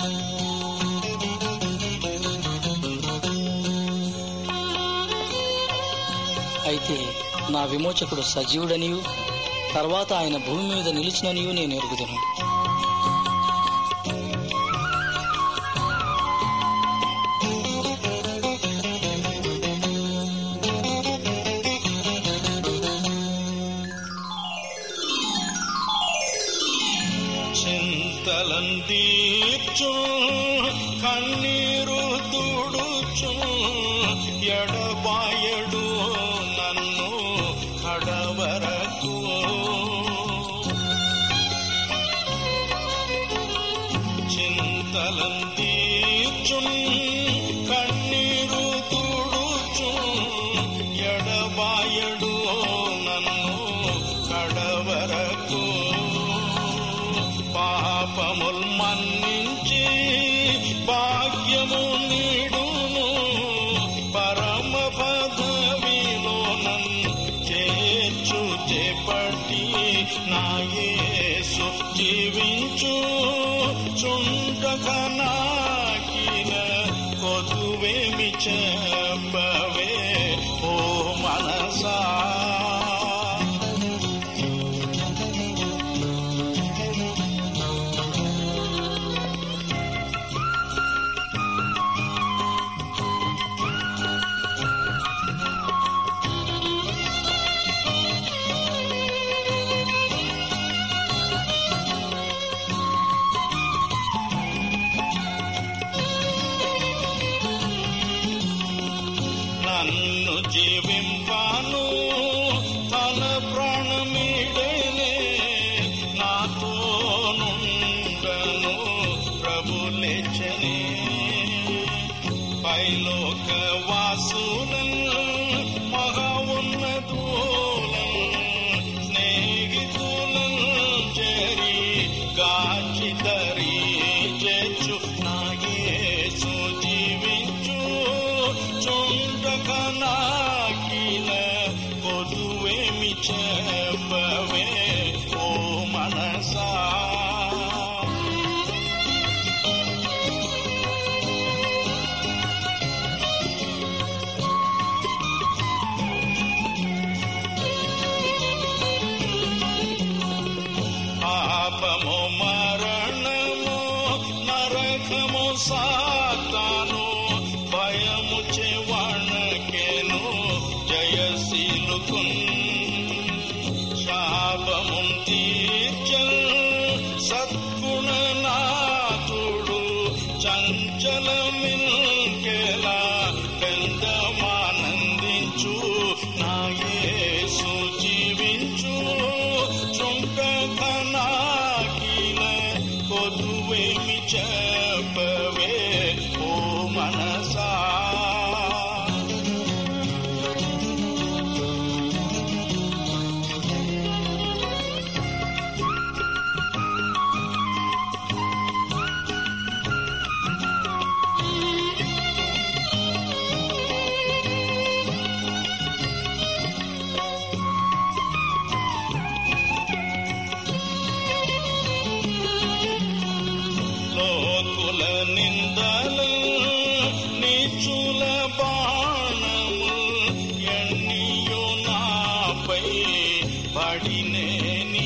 అయితే నా విమోచకుడు సజీవుడనియు తర్వాత ఆయన భూమి మీద నిలిచిననియు నేను ఎరుగుదును చింతలందీర్చు కన్నీరు తుడుచు ఎడబాయడు నన్ను కడవరకు చింతలందీర్చు కన్నీరు తుడుచు ఎడబాయడు నన్ను కడవరకు పాపముల్ మన్నించి భాగ్యము నీడును పరమ పదవిలో నన్ను చేర్చు చేపట్టి నా యేసు జీవించు చుండక నాకిన కొదువేమి చెప్పవే ఓ మనసా నన్ను జీవింపాను తన ప్రాణమీడనే నాతో నుండను ప్రభులెచ్చనే పైలోక వాసులను మహా ఉన్నతులను స్నేహితులను చేరి గాచిదరి చేచు నా యేసు జీవించు చుండక నాకిన కొదువేమి చెప్పవే ఓ మనసా పాపము మరణము నరకము సాతాను భయము చెవణకెను జయశీలుకున్ శాపము తీర్చల్ సద్గుణనాథుడు చంచలమిల్కెలా పెందమానందించు నా యేసు జీవించు చుంటక నాకిన కొదువేమి చెప్పవే ఓ మనసా లోకుల నిందలు నీచుల బాణము ఎన్నియో నాపై పడినేని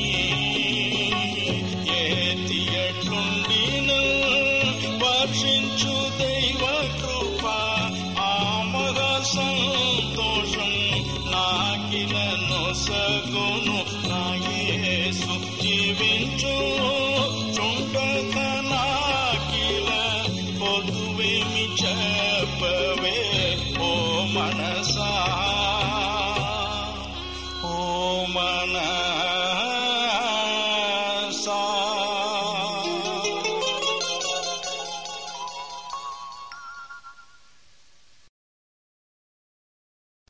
ఏతి ఎట్లుండిను వర్షించు దైవ కృప ఆ మగ సంతోషం నాకినను సగును నా యేసు జీవించు చుండక నాకిల పొదువేమి చెప్పవే ఓ మనసా